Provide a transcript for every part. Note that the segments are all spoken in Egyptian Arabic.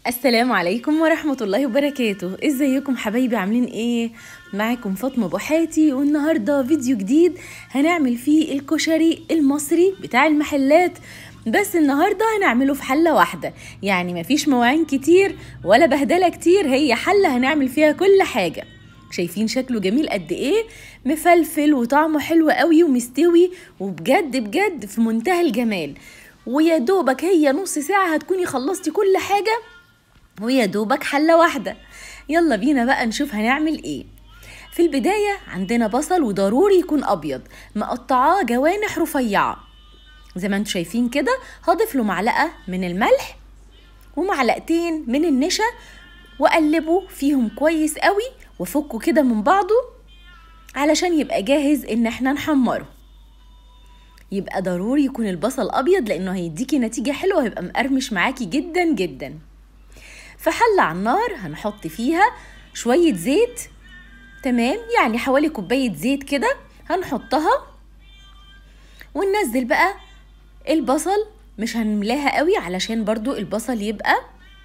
السلام عليكم ورحمة الله وبركاته ازيكم حبايبي عاملين ايه معاكم فاطمة بوحاتي والنهاردة فيديو جديد هنعمل فيه الكشري المصري بتاع المحلات بس النهاردة هنعمله في حلة واحدة يعني مفيش مواعين كتير ولا بهدلة كتير هي حلة هنعمل فيها كل حاجة شايفين شكله جميل قد ايه مفلفل وطعمه حلو قوي ومستوي وبجد بجد في منتهى الجمال ويا دوبك هي نص ساعة هتكوني خلصتي كل حاجة ويا دوبك حلة واحدة يلا بينا بقى نشوف هنعمل ايه في البداية عندنا بصل وضروري يكون أبيض مقطعاه جوانح رفيعة زي ما انتم شايفين كده هضيف له معلقة من الملح ومعلقتين من النشا وأقلبه فيهم كويس قوي وفكه كده من بعضه علشان يبقى جاهز ان احنا نحمره يبقى ضروري يكون البصل ابيض لانه هيديكي نتيجة حلوة وهيبقى مقرمش معاكي جدا جدا في حلة على النار هنحط فيها شوية زيت تمام يعني حوالي كوباية زيت كده هنحطها وننزل بقى البصل مش هنملاها قوي علشان برضو البصل يبقى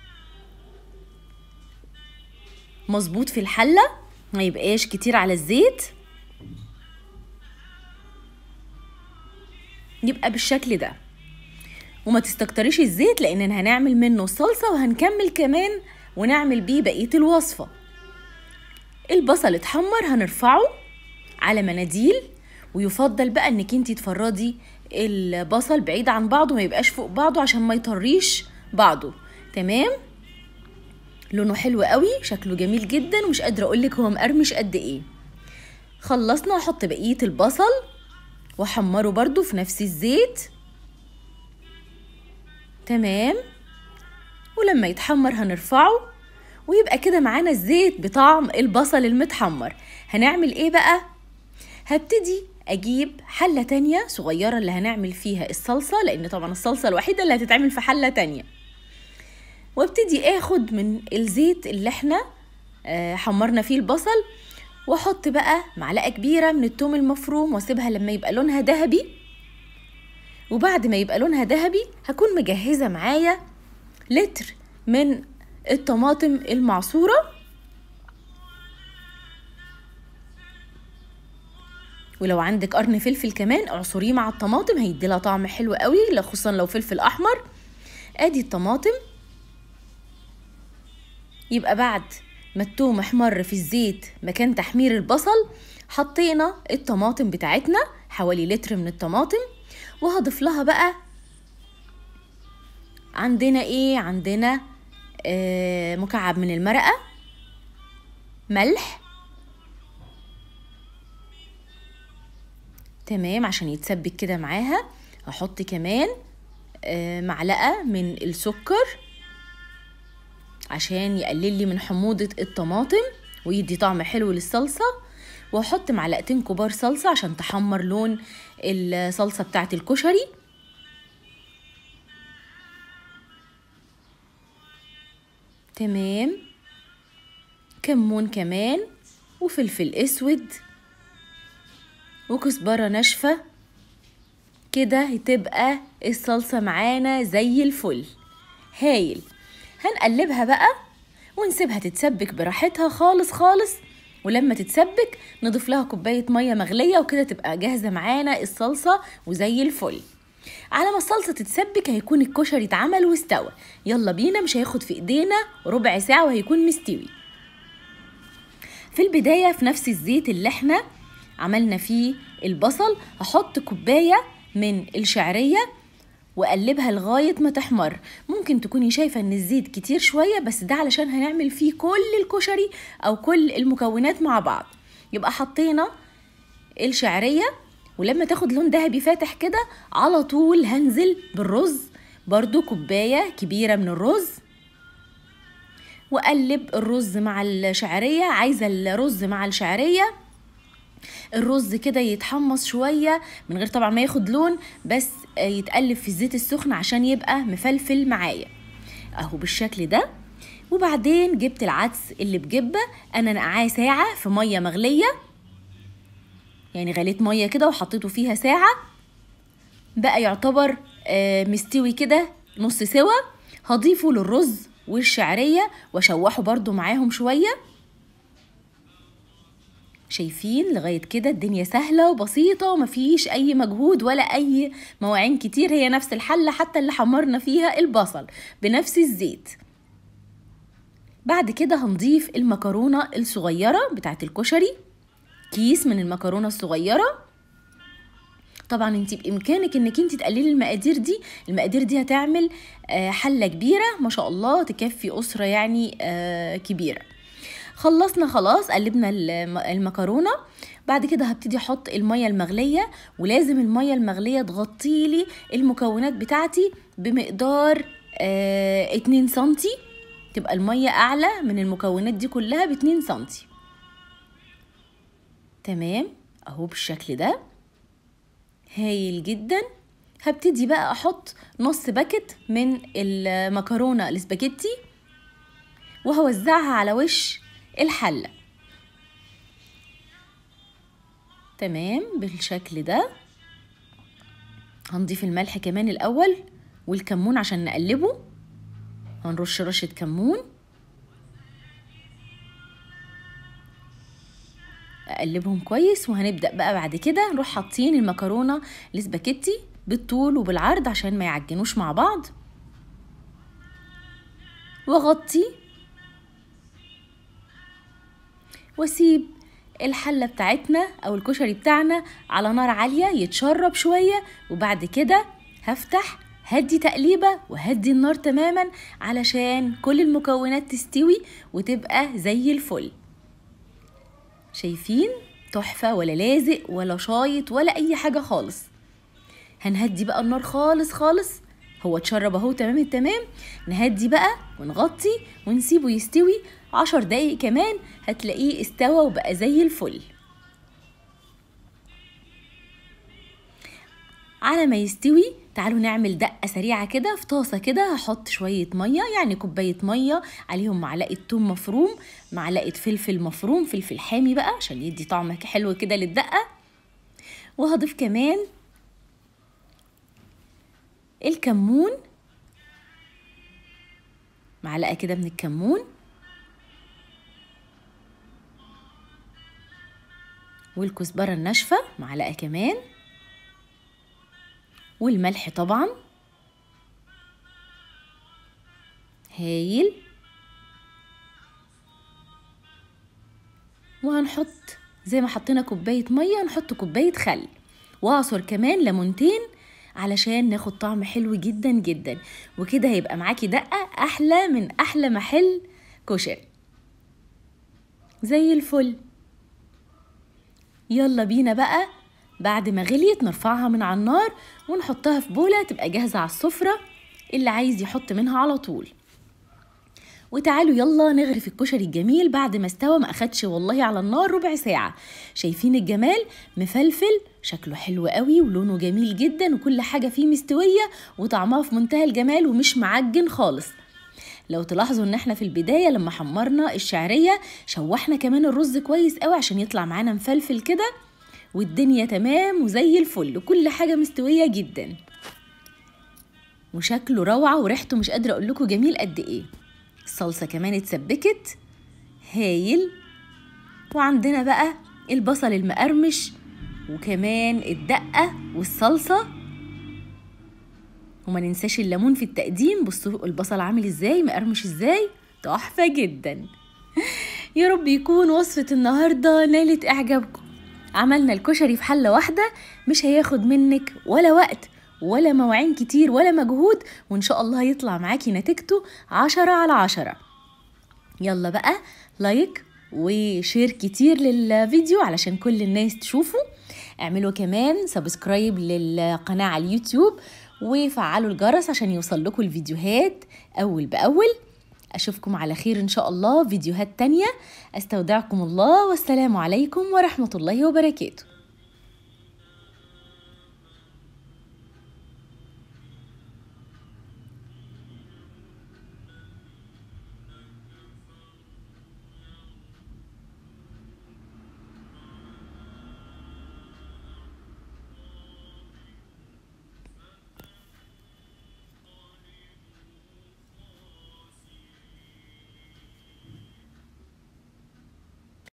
مظبوط في الحلة ما يبقاش كتير على الزيت يبقى بالشكل ده وما تستكتريش الزيت لان هنعمل منه صلصة وهنكمل كمان ونعمل بيه بقية الوصفة البصل اتحمر هنرفعه على مناديل ويفضل بقى انك انتي تفردي البصل بعيد عن بعضه ما يبقاش فوق بعضه عشان ما يطريش بعضه تمام لونه حلو قوي شكله جميل جدا ومش قادره اقولك هو مقرمش قد ايه خلصنا احط بقيه البصل واحمره برضو في نفس الزيت تمام ولما يتحمر هنرفعه ويبقى كده معانا الزيت بطعم البصل المتحمر هنعمل ايه بقى هبتدي اجيب حلة تانية صغيرة اللي هنعمل فيها الصلصة لان طبعا الصلصة الوحيدة اللي هتتعمل في حلة تانية وابتدي اخد من الزيت اللي احنا حمرنا فيه البصل واحط بقى معلقة كبيرة من التوم المفروم واسيبها لما يبقى لونها ذهبي وبعد ما يبقى لونها ذهبي هكون مجهزة معايا لتر من الطماطم المعصورة ولو عندك قرن فلفل كمان اعصريه مع الطماطم هيديلها طعم حلو قوي خصوصا لو فلفل احمر ادي الطماطم يبقى بعد ما التوم احمر في الزيت مكان تحمير البصل حطينا الطماطم بتاعتنا حوالي لتر من الطماطم وهضيف لها بقى عندنا ايه عندنا آه مكعب من المرقه ملح تمام عشان يتسبك كده معاها هحط كمان آه معلقه من السكر عشان يقلل لي من حموضه الطماطم ويدي طعم حلو للصلصه واحط معلقتين كبار صلصه عشان تحمر لون الصلصه بتاعه الكشري تمام كمون كمان وفلفل اسود وكزبره ناشفه كده هتبقى الصلصه معانا زي الفل هايل هنقلبها بقى ونسيبها تتسبك براحتها خالص خالص ولما تتسبك نضيف لها كوبايه ميه مغليه وكده تبقى جاهزه معانا الصلصه وزي الفل على ما الصلصه تتسبك هيكون الكشري اتعمل واستوى يلا بينا مش هياخد في ايدينا ربع ساعه وهيكون مستوي في البدايه في نفس الزيت اللي احنا عملنا فيه البصل هحط كوبايه من الشعريه واقلبها لغايه ما تحمر ممكن تكوني شايفه ان الزيت كتير شويه بس ده علشان هنعمل فيه كل الكشري او كل المكونات مع بعض يبقى حطينا الشعريه ولما تاخد لون ذهبي فاتح كده على طول هنزل بالرز برضو كوبايه كبيره من الرز واقلب الرز مع الشعريه عايزه الرز مع الشعريه الرز كده يتحمص شوية من غير طبعا ما ياخد لون بس يتقلب في الزيت السخن عشان يبقى مفلفل معايا اهو بالشكل ده وبعدين جبت العدس اللي بجبة انا نقعاه ساعة في مية مغلية يعني غليت مية كده وحطيته فيها ساعة بقى يعتبر مستوي كده نص سوا هضيفه للرز والشعرية واشوحه برضو معاهم شوية شايفين لغاية كده الدنيا سهلة وبسيطة ومفيش أي مجهود ولا أي مواعين كتير هي نفس الحلة حتى اللي حمرنا فيها البصل بنفس الزيت بعد كده هنضيف المكرونة الصغيرة بتاعت الكشري كيس من المكرونة الصغيرة طبعا انت بامكانك انك انت تقللي المقادير دي المقادير دي هتعمل حله كبيره ما شاء الله تكفي اسره يعني كبيره خلصنا خلاص قلبنا المكرونه بعد كده هبتدي احط الميه المغليه ولازم الميه المغليه تغطي لي المكونات بتاعتي بمقدار آه 2 سنتي تبقى الميه اعلى من المكونات دي كلها ب 2 سنتي تمام اهو بالشكل ده هايل جدا هبتدي بقى احط نص باكت من المكرونه الاسباجيتي وهوزعها على وش الحله تمام بالشكل ده هنضيف الملح كمان الاول والكمون عشان نقلبه هنرش رشه كمون اقلبهم كويس وهنبدا بقى بعد كده نروح حاطين المكرونه الاسباجيتي بالطول وبالعرض عشان ما يعجنوش مع بعض واغطي واسيب الحله بتاعتنا او الكشري بتاعنا على نار عاليه يتشرب شويه وبعد كده هفتح هدي تقليبة وهدي النار تماما علشان كل المكونات تستوي وتبقى زي الفل شايفين تحفة ولا لازق ولا شايط ولا أي حاجة خالص هنهدي بقى النار خالص خالص هو اتشرب اهو تمام التمام نهدي بقى ونغطي ونسيبه يستوي عشر دقايق كمان هتلاقيه استوى وبقى زي الفل على ما يستوي تعالوا نعمل دقة سريعة كده في طاسة كده هحط شوية مية يعني كوباية مية عليهم معلقة توم مفروم معلقة فلفل مفروم فلفل حامي بقى عشان يدي طعم حلو كده للدقة وهضيف كمان الكمون معلقة كده من الكمون والكزبرة الناشفة معلقة كمان والملح طبعا هايل وهنحط زي ما حطينا كوباية مية نحط كوباية خل واعصر كمان ليمونتين علشان ناخد طعم حلو جدا جدا وكده هيبقى معاكي دقة أحلى من أحلى محل كشري زي الفل يلا بينا بقى بعد ما غليت نرفعها من على النار ونحطها في بولة تبقى جاهزة على السفرة اللي عايز يحط منها على طول وتعالوا يلا نغرف الكشري الجميل بعد ما استوى ما اخدش والله على النار ربع ساعة شايفين الجمال مفلفل شكله حلو قوي ولونه جميل جدا وكل حاجة فيه مستوية وطعمها في منتهى الجمال ومش معجن خالص لو تلاحظوا ان احنا في البداية لما حمرنا الشعرية شوحنا كمان الرز كويس قوي عشان يطلع معانا مفلفل كده والدنيا تمام وزي الفل وكل حاجة مستوية جدا وشكله روعة وريحته مش قادرة اقول لكم جميل قد ايه الصلصة كمان اتسبكت هايل وعندنا بقى البصل المقرمش وكمان الدقة والصلصة وما ننساش الليمون في التقديم بصوا البصل عامل ازاي مقرمش ازاي تحفة جدا يا رب يكون وصفة النهاردة نالت اعجابكم عملنا الكشري في حلة واحدة مش هياخد منك ولا وقت ولا مواعين كتير ولا مجهود وان شاء الله هيطلع معاكي نتيجته عشرة على عشرة يلا بقى لايك وشير كتير للفيديو علشان كل الناس تشوفه اعملوا كمان سبسكرايب للقناة على اليوتيوب وفعلوا الجرس عشان يوصل لكم الفيديوهات أول بأول أشوفكم على خير إن شاء الله فيديوهات تانية أستودعكم الله والسلام عليكم ورحمة الله وبركاته